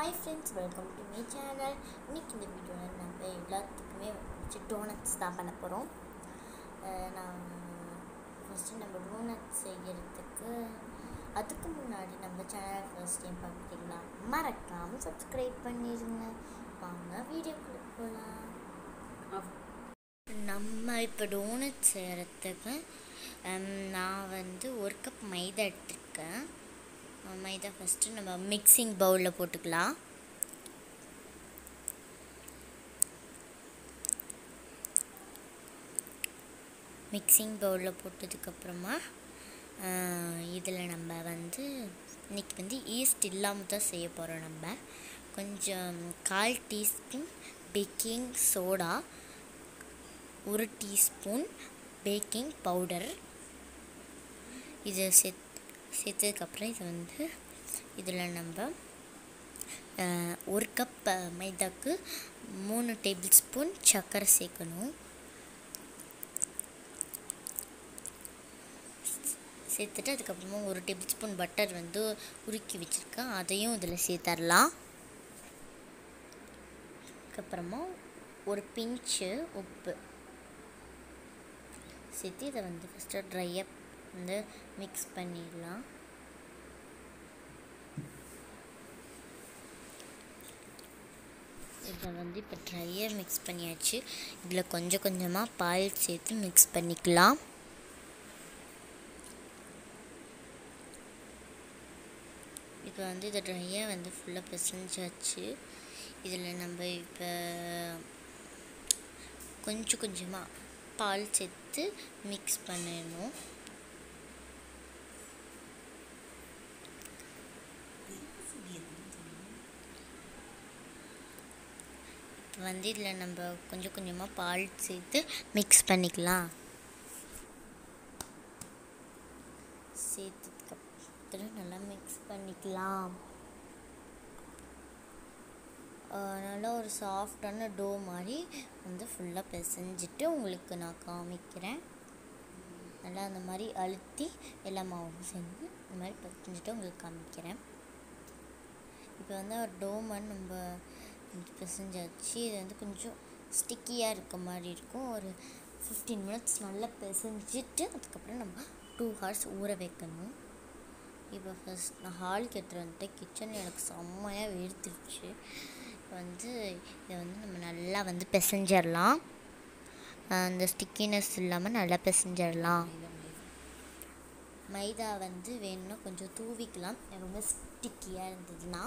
hi friends welcome to me channel இன்னைக்கு இந்த வீடியோவில் நம்ம எல்லாத்துக்குமே வச்சு டோனட்ஸ் தான் பண்ண போகிறோம் நான் ஃபஸ்ட்டு நம்ம டோனட்ஸ் செய்கிறதுக்கு அதுக்கு முன்னாடி நம்ம சேனல் ஃபர்ஸ்ட் டைம் பார்க்குறீங்களா மறக்காமல் சப்ஸ்கிரைப் பண்ணிடுங்க வாங்க வீடியோக்குள்ளே போகலாம் நம்ம இப்போ டோனட் செய்கிறதுக்கு நான் வந்து ஒரு கப் மைதா எடுத்திருக்கேன் மைதா ஃபஸ்ட்டு நம்ம மிக்சிங் பவுலில் போட்டுக்கலாம் மிக்சிங் பவுலில் போட்டதுக்கப்புறமா இதில் நம்ம வந்து இன்றைக்கி வந்து ஈஸ்ட் இல்லாமல் தான் செய்ய போகிறோம் நம்ம கொஞ்சம் கால் டீஸ்பூன் பேக்கிங் சோடா ஒரு டீஸ்பூன் பேக்கிங் பவுடர் இதை செத் சேர்த்ததுக்கப்புறம் இது வந்து இதில் நம்ம ஒரு கப் மைதாக்கு மூணு டேபிள் ஸ்பூன் சர்க்கரை சேர்க்கணும் சேர்த்துட்டு அதுக்கப்புறமா ஒரு டேபிள் ஸ்பூன் பட்டர் வந்து உருக்கி வச்சுருக்கேன் அதையும் இதில் சேர்த்தரலாம் அதுக்கப்புறமா ஒரு பிஞ்சு உப்பு சேர்த்து இதை வந்து ஃபஸ்ட்டு ட்ரையப் வந்து மிக்ஸ் பண்ணிடலாம் இதை வந்து இப்போ ட்ரையாக மிக்ஸ் பண்ணியாச்சு இதில் கொஞ்சம் கொஞ்சமாக பால் சேர்த்து மிக்ஸ் பண்ணிக்கலாம் இப்போ வந்து இதை ட்ரையாக வந்து ஃபுல்லாக பிசைஞ்சாச்சு இதில் நம்ம இப்போ கொஞ்சம் கொஞ்சமாக பால் சேர்த்து மிக்ஸ் பண்ணிடணும் இப்போ வந்து இதில் நம்ம கொஞ்சம் கொஞ்சமாக பால் சேர்த்து மிக்ஸ் பண்ணிக்கலாம் சேர்த்ததுக்கப்புறம் நல்லா மிக்ஸ் பண்ணிக்கலாம் நல்லா ஒரு சாஃப்டான டோ மாதிரி வந்து ஃபுல்லாக பிசைஞ்சிட்டு உங்களுக்கு நான் காமிக்கிறேன் நல்லா அந்த மாதிரி அழுத்தி எல்லா மாவும் செஞ்சு இந்த மாதிரி பிசைஞ்சிட்டு உங்களுக்கு காமிக்கிறேன் இப்போ வந்து ஒரு டோமன் நம்ம பிசைஞ்சாச்சு இது வந்து கொஞ்சம் ஸ்டிக்கியாக இருக்க மாதிரி இருக்கும் ஒரு ஃபிஃப்டீன் மினிட்ஸ் நல்லா பிசைஞ்சிட்டு அதுக்கப்புறம் நம்ம டூ ஹவர்ஸ் ஊற வைக்கணும் இப்போ ஃபஸ்ட் நான் ஹாலுக்கு எடுத்துகிட்டு வந்துட்டேன் கிச்சன் எனக்கு செம்மையாக வேர்த்துருச்சு வந்து இதை வந்து நம்ம நல்லா வந்து பிசைஞ்சிடலாம் அந்த ஸ்டிக்கினஸ் இல்லாமல் நல்லா பிசைஞ்சிடலாம் மைதா வந்து வேணும்னா கொஞ்சம் தூவிக்கலாம் ரொம்ப ஸ்டிக்கியாக இருந்ததுன்னா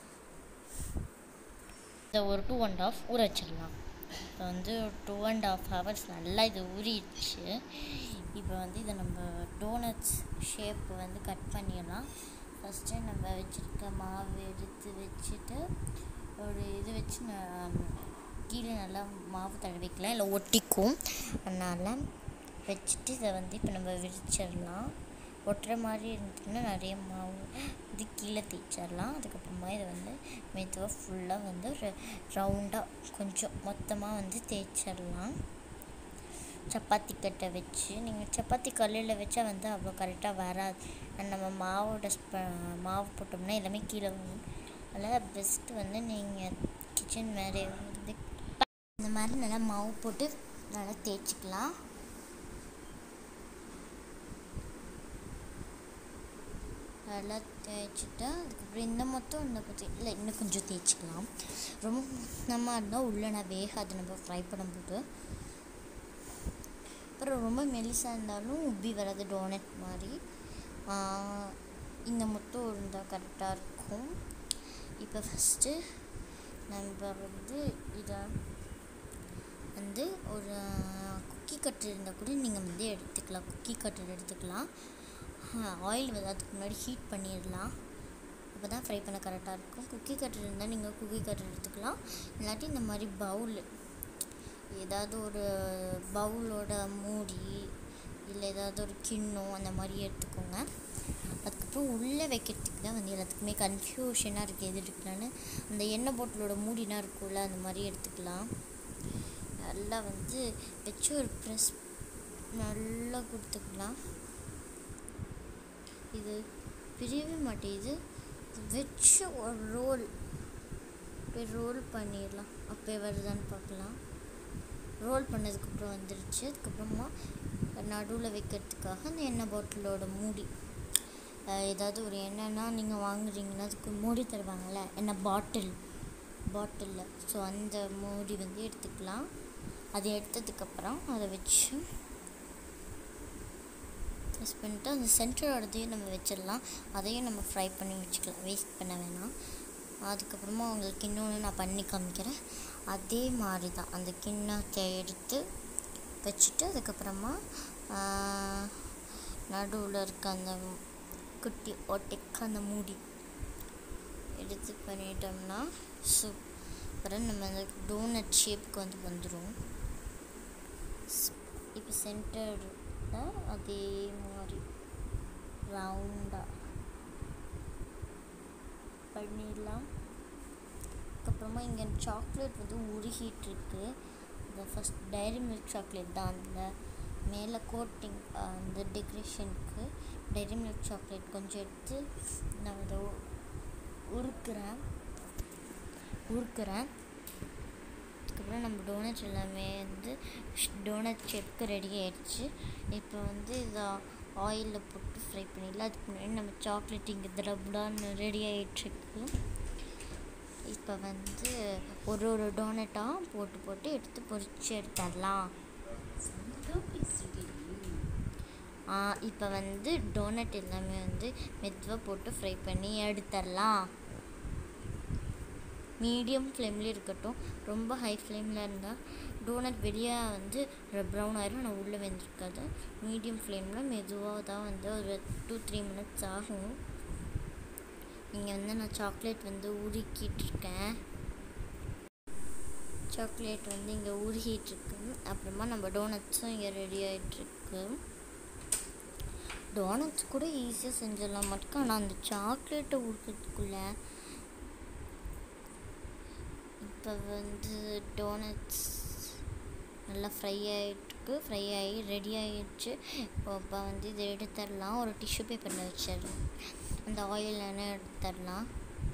இதை ஒரு டூ அண்ட் ஆஃப் ஊற வச்சிடலாம் இப்போ வந்து டூ அண்ட் ஆஃப் ஹவர்ஸ் நல்லா இது ஊறிடுச்சு இப்போ வந்து இதை நம்ம டோனட்ஸ் ஷேப் வந்து கட் பண்ணிடலாம் ஃபஸ்ட்டு நம்ம வச்சுருக்க மாவு எடுத்து வச்சுட்டு ஒரு இது வச்சு நான் கீழே நல்லா மாவு தடவிக்கலாம் இல்லை ஒட்டிக்கும் அதனால் வச்சுட்டு இதை வந்து இப்போ நம்ம விரிச்சிடலாம் ஒட்டுற மாதிரி இருந்துச்சுன்னா நிறைய மாவு இது கீழே தேய்ச்சிடலாம் அதுக்கப்புறமா இதை வந்து மெதுவாக ஃபுல்லாக வந்து ஒரு ரவுண்டாக கொஞ்சம் மொத்தமாக வந்து தேய்ச்சிடலாம் சப்பாத்தி கட்டை வச்சு நீங்கள் சப்பாத்தி கல்லில் வச்சா வந்து அவ்வளோ கரெக்டாக வராது நம்ம மாவோட மாவு போட்டோம்னா எல்லாமே கீழே வரும் அதனால் பெஸ்ட்டு வந்து நீங்கள் கிச்சன் மேலே வந்து இந்த மாதிரி நல்லா மாவு போட்டு நல்லா தேய்ச்சிக்கலாம் நல்லா தேய்ச்சிட்டு அதுக்கப்புறம் இந்த மொத்தம் இந்த பற்றி இல்லை இன்னும் கொஞ்சம் தேய்ச்சிக்கலாம் ரொம்ப மொத்தமாக இருந்தால் உள்ளே நான் வேகாது நம்ம ஃப்ரை பண்ணும்போது அப்புறம் ரொம்ப மெலிசாக இருந்தாலும் உப்பி வராது டோனட் மாதிரி இந்த மொத்தம் இருந்தால் கரெக்டாக இருக்கும் இப்போ ஃபஸ்ட்டு நம்ம வந்து இதை வந்து ஒரு குக்கி கட்டர் இருந்தால் கூட நீங்கள் வந்து எடுத்துக்கலாம் குக்கி கட்டர் எடுத்துக்கலாம் ஆயில் வந்து அதுக்கு முன்னாடி ஹீட் பண்ணிடலாம் அப்போ தான் ஃப்ரை பண்ண கரெக்டாக இருக்கும் குக்கி கட்டர் இருந்தால் நீங்கள் குக்கி கட்டர் எடுத்துக்கலாம் இல்லாட்டி இந்த மாதிரி பவுல் ஏதாவது ஒரு பவுலோட மூடி இல்லை ஏதாவது ஒரு கிண்ணம் அந்த மாதிரி எடுத்துக்கோங்க அதுக்கப்புறம் உள்ளே வைக்கிறதுக்கு தான் வந்து எல்லாத்துக்குமே கன்ஃபியூஷனாக இருக்குது எது எடுக்கலான்னு அந்த எண்ணெய் போட்டலோட மூடினா இருக்கும்ல அந்த மாதிரி எடுத்துக்கலாம் நல்லா வந்து வச்சு ஒரு ப்ரெஸ் நல்லா கொடுத்துக்கலாம் இது பிரியவே மாட்டேங்குது வச்சு ஒரு ரோல் இப்போ ரோல் பண்ணிடலாம் அப்போ வருதான்னு பார்க்கலாம் ரோல் பண்ணதுக்கப்புறம் வந்துருச்சு அதுக்கப்புறமா நடுவில் வைக்கிறதுக்காக அந்த எண்ணெய் பாட்டிலோட மூடி அஹ் ஏதாவது ஒரு எண்ணெய்னா நீங்கள் வாங்குறீங்கன்னா அதுக்கு மூடி தருவாங்கள்ல எண்ணெய் பாட்டில் பாட்டிலில் ஸோ அந்த மூடி வந்து எடுத்துக்கலாம் அது எடுத்ததுக்கப்புறம் அதை வச்சு ப்ரெஸ் பண்ணிட்டு அந்த சென்டரோடதையும் நம்ம வச்சிடலாம் அதையும் நம்ம ஃப்ரை பண்ணி வச்சுக்கலாம் வேஸ்ட் பண்ண வேணாம் அதுக்கப்புறமா உங்களுக்கு இன்னொன்று நான் பண்ணி காமிக்கிறேன் அதே மாதிரி தான் அந்த கிண்ணத்தை எடுத்து வச்சுட்டு அதுக்கப்புறமா நடுவில் இருக்க அந்த குட்டி ஓட்டைக்கு அந்த மூடி எடுத்து பண்ணிட்டோம்னா சூப்பராக நம்ம அந்த டோனட் ஷேப்புக்கு வந்து வந்துடும் இப்போ சென்டரில் அதே மாதிரி ரவுண்டாக பண்ணிடலாம் அதுக்கப்புறமா இங்கே சாக்லேட் வந்து உருகிட்டு இருக்கு இந்த ஃபஸ்ட் டைரி மில்க் சாக்லேட் தான் அந்த மேலே கோட்டிங் அந்த டெக்கரேஷனுக்கு டைரி மில்க் சாக்லேட் கொஞ்சம் எடுத்து நான் அதை உ- உருக்குறேன் உருக்குறேன் அதுக்கப்புறம் நம்ம டோனட் எல்லாமே வந்து டோனட் ஷேப்க்கு ரெடி ஆயிடுச்சு இப்போ வந்து இதை ஆயிலில் போட்டு ஃப்ரை பண்ணிடலாம் அதுக்கு முன்னாடி நம்ம சாக்லேட் இங்கே தடபுடான்னு ரெடி ஆகிட்டுருக்கு இப்போ வந்து ஒரு ஒரு டோனட்டாக போட்டு போட்டு எடுத்து பொரிச்சு எடுத்துடலாம் இப்போ வந்து டோனட் எல்லாமே வந்து மெதுவாக போட்டு ஃப்ரை பண்ணி எடுத்துடலாம் மீடியம் ஃப்ளேம்லேயே இருக்கட்டும் ரொம்ப ஹை ஃப்ளேமில் இருந்தால் டோனட் வெளியே வந்து ப்ரௌன் ஆயிரும் ஆனால் உள்ளே வெந்திருக்காது மீடியம் ஃப்ளேமில் மெதுவாக தான் வந்து ஒரு டூ த்ரீ மினிட்ஸ் ஆகும் இங்கே வந்து நான் சாக்லேட் வந்து உருக்கிட்டு இருக்கேன் சாக்லேட் வந்து இங்கே உருகிட்டு இருக்கு அப்புறமா நம்ம டோனட்ஸும் இங்கே ரெடி ஆகிட்டுருக்கு டோனட்ஸ் கூட ஈஸியாக செஞ்சிடலாம் மட்டும் ஆனால் அந்த சாக்லேட்டை உருக்கிறதுக்குள்ளே இப்போ வந்து டோனட்ஸ் நல்லா ஃப்ரை ஆகிட்டுருக்கு ஃப்ரை ஆகி ரெடி ஆகிடுச்சு இப்போ இப்போ வந்து இதை எடுத்துடலாம் ஒரு டிஷ்யூ பேப்பரில் வச்சிடலாம் அந்த ஆயில் எண்ணெய் எடுத்துடலாம்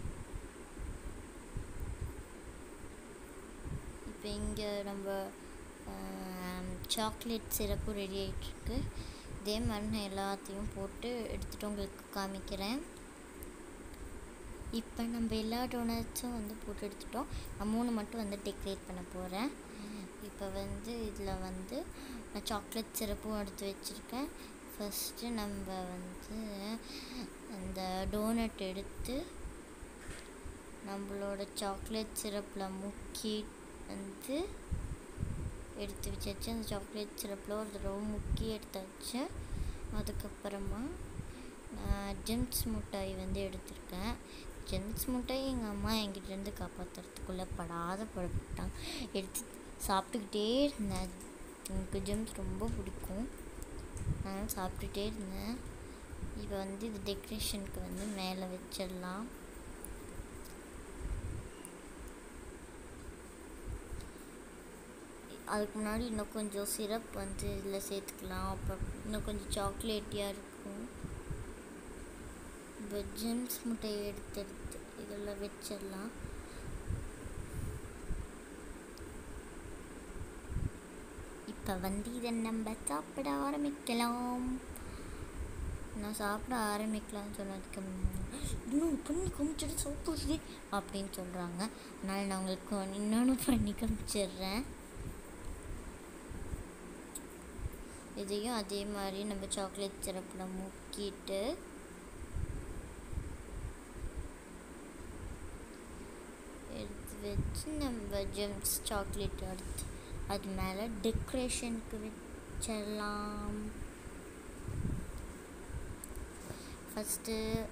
இப்போ இங்கே நம்ம சாக்லேட் சிரப்பும் ரெடி ஆகிட்டுருக்கு இதே மாதிரி நான் எல்லாத்தையும் போட்டு எடுத்துகிட்டு உங்களுக்கு காமிக்கிறேன் இப்போ நம்ம எல்லா டோனட்ஸும் வந்து போட்டு எடுத்துட்டோம் நான் மூணு மட்டும் வந்து டெக்கரேட் பண்ண போகிறேன் இப்போ வந்து இதில் வந்து நான் சாக்லேட் சிரப்பும் எடுத்து வச்சுருக்கேன் ஃபஸ்ட்டு நம்ம வந்து அந்த டோனட் எடுத்து நம்மளோட சாக்லேட் சிரப்பில் முக்கி வந்து எடுத்து வச்சாச்சு அந்த சாக்லேட் சிரப்பில் ஒரு தடவை முக்கி எடுத்தாச்சு அதுக்கப்புறமா நான் ஜெம்ஸ் மிட்டாய் வந்து எடுத்திருக்கேன் ஜெம்ஸ் மிட்டாய் எங்கள் அம்மா என்கிட்டேருந்து காப்பாற்றுறதுக்குள்ளே படாத படப்பட்டாங்க எடுத்து சாப்பிட்டுக்கிட்டே இருந்தேன் எனக்கு ஜெம்ஸ் ரொம்ப பிடிக்கும் அதனால் சாப்பிட்டுட்டே இருந்தேன் இப்போ வந்து இது டெக்கரேஷனுக்கு வந்து மேலே வச்சிடலாம் அதுக்கு முன்னாடி இன்னும் கொஞ்சம் சிரப் வந்து இதில் சேர்த்துக்கலாம் அப்புறம் இன்னும் கொஞ்சம் சாக்லேட்டியாக இருக்கும் இப்போ ஜெம்ஸ் முட்டையை எடுத்து எடுத்து இதில் வச்சிடலாம் இப்போ வந்து இதை நம்ம சாப்பிட ஆரம்பிக்கலாம் நான் சாப்பிட ஆரம்பிக்கலாம்னு சொன்னதுக்கு இன்னும் பண்ணி காமிச்சிட்டு சாப்பிடுது அப்படின்னு சொல்கிறாங்க அதனால் நான் உங்களுக்கு இன்னொன்று பண்ணி காமிச்சிடுறேன் இதையும் அதே மாதிரி நம்ம சாக்லேட் சிரப்பில் முக்கிட்டு எடுத்து வச்சு நம்ம ஜெம்ஸ் சாக்லேட் எடுத்து அது மேலே டெக்கரேஷனுக்கு வச்சிடலாம் ஃபஸ்ட்டு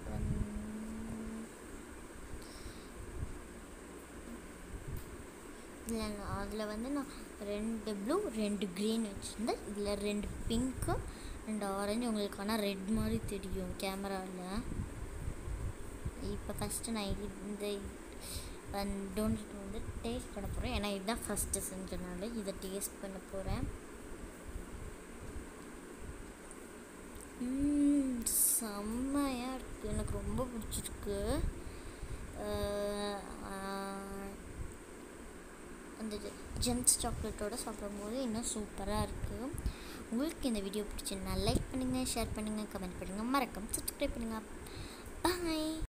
இதில் அதில் வந்து நான் ரெண்டு ப்ளூ ரெண்டு க்ரீன் வச்சுருந்தேன் இதில் ரெண்டு பிங்க்கு ரெண்டு ஆரஞ்சு உங்களுக்கு ஆனால் ரெட் மாதிரி தெரியும் கேமராவில் இப்போ ஃபஸ்ட்டு நான் இந்த டோனட் வந்து டேஸ்ட் பண்ண போகிறேன் ஏன்னா இதுதான் ஃபஸ்ட்டு செஞ்சனால இதை டேஸ்ட் பண்ண போகிறேன் செம்மையாக இருக்குது எனக்கு ரொம்ப பிடிச்சிருக்கு அந்த ஜெம்ஸ் சாக்லேட்டோட சாப்பிடும்போது இன்னும் சூப்பராக இருக்குது உங்களுக்கு இந்த வீடியோ பிடிச்சிருந்தா லைக் பண்ணுங்கள் ஷேர் பண்ணுங்கள் கமெண்ட் பண்ணுங்கள் மறக்காம சப்ஸ்கிரைப் பண்ணுங்கள் பாய்